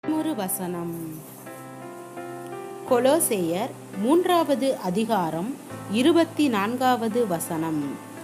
ஒரு வசனம் கொலோசேயர் மூன்றாவது அதிகாரம் இருபத்தி நான்காவது வசனம்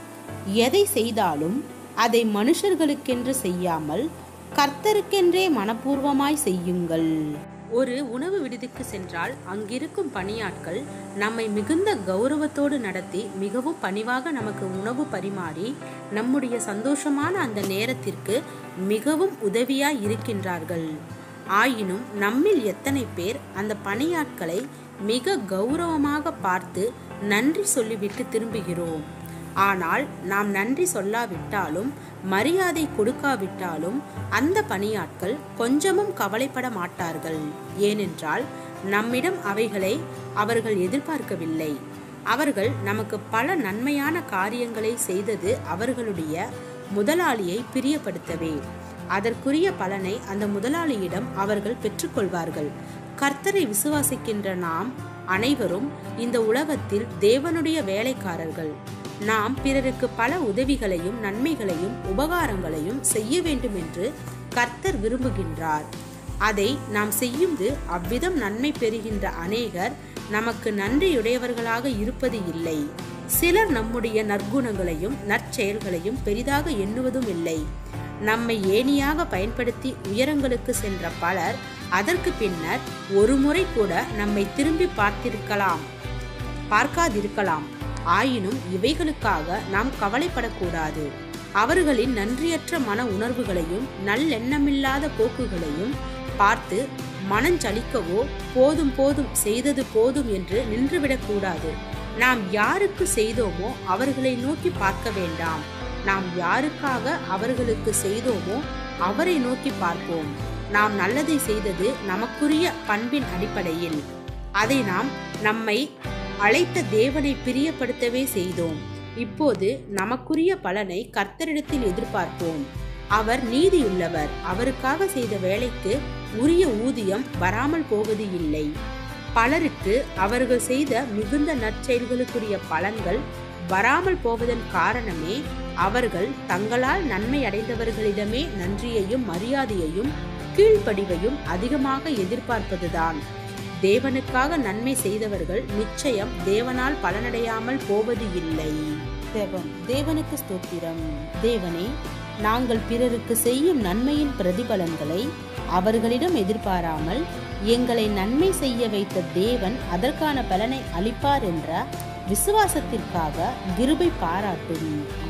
எதை செய்தாலும் அதை மனுஷர்களுக்கென்று செய்யாமல் கர்த்தருக்கென்றே மனப்பூர்வமாய் செய்யுங்கள் ஒரு உணவு விடுதிக்கு சென்றால் அங்கிருக்கும் பணியாட்கள் நம்மை மிகுந்த கௌரவத்தோடு நடத்தி மிகவும் பணிவாக நமக்கு உணவு பரிமாறி நம்முடைய சந்தோஷமான அந்த நேரத்திற்கு மிகவும் உதவியாய் இருக்கின்றார்கள் ஆயினும் நம்மில் எத்தனை பேர் அந்த பணியாட்களை மிக கௌரவமாக பார்த்து நன்றி சொல்லிவிட்டு திரும்புகிறோம் ஆனால் நாம் நன்றி சொல்லாவிட்டாலும் மரியாதை கொடுக்காவிட்டாலும் அந்த பணியாட்கள் கொஞ்சமும் கவலைப்பட மாட்டார்கள் ஏனென்றால் நம்மிடம் அவைகளை அவர்கள் எதிர்பார்க்கவில்லை அவர்கள் நமக்கு பல நன்மையான காரியங்களை செய்தது அவர்களுடைய முதலாளியை பிரியப்படுத்தவே அதற்குரிய பலனை அந்த முதலாளியிடம் அவர்கள் பெற்றுக்கொள்வார்கள் கர்த்தரை விசுவாசிக்கின்ற நாம் அனைவரும் இந்த உலகத்தில் தேவனுடைய வேலைக்காரர்கள் நாம் பிறருக்கு பல உதவிகளையும் நன்மைகளையும் உபகாரங்களையும் செய்ய வேண்டும் என்று கர்த்தர் விரும்புகின்றார் அதை நாம் செய்யும்போது அவ்விதம் நன்மை பெறுகின்ற அநேகர் நமக்கு நன்றியுடையவர்களாக இருப்பது இல்லை சிலர் நம்முடைய நற்குணங்களையும் நற்செயல்களையும் பெரிதாக எண்ணுவதும் இல்லை நம்மை ஏணியாக பயன்படுத்தி உயரங்களுக்கு சென்ற பலர் அதற்கு பின்னர் ஒரு முறை கூட நம்மை திரும்பி பார்த்திருக்கலாம் பார்க்காதிருக்கலாம் ஆயினும் இவைகளுக்காக நாம் கவலைப்படக்கூடாது அவர்களின் நன்றியற்ற மன உணர்வுகளையும் நல்லெண்ணமில்லாத போக்குகளையும் பார்த்து மனஞ்சலிக்கவோ போதும் போதும் செய்தது போதும் என்று நின்றுவிடக்கூடாது நாம் யாருக்கு செய்தோமோ அவர்களை நோக்கி பார்க்க வேண்டாம் நாம் யாருக்காக அவர்களுக்கு செய்தோமோ அவரை நோக்கி பார்ப்போம் நாம் நல்லதை செய்தது நமக்குரிய பண்பின் அடிப்படையில் அதை நாம் நம்மை அழைத்த தேவனை பிரியப்படுத்தவே செய்தோம் இப்போது நமக்குரிய பலனை கர்த்தரிடத்தில் எதிர்பார்ப்போம் அவர் நீதியுள்ளவர் அவருக்காக செய்த வேலைக்கு உரிய ஊதியம் வராமல் போவது இல்லை பலருக்கு அவர்கள் செய்த மிகுந்த நற்செயல்களுக்குரிய பலன்கள் வராமல் போவதன் காரணமே அவர்கள் தங்களால் நன்மை அடைந்தவர்களிடமே நன்றியையும் மரியாதையையும் கீழ்ப்படிவையும் அதிகமாக எதிர்பார்ப்பதுதான் தேவனுக்காக நன்மை செய்தவர்கள் நிச்சயம் தேவனால் பலனடையாமல் போவது இல்லை தேவன் தேவனுக்கு ஸ்தோத்திரம் தேவனே நாங்கள் பிறருக்கு செய்யும் நன்மையின் பிரதிபலன்களை அவர்களிடம் எதிர்பாராமல் எங்களை நன்மை செய்ய வைத்த தேவன் அதற்கான பலனை அளிப்பார் என்ற விசுவாசத்திற்காக கிருபை பாராட்டும்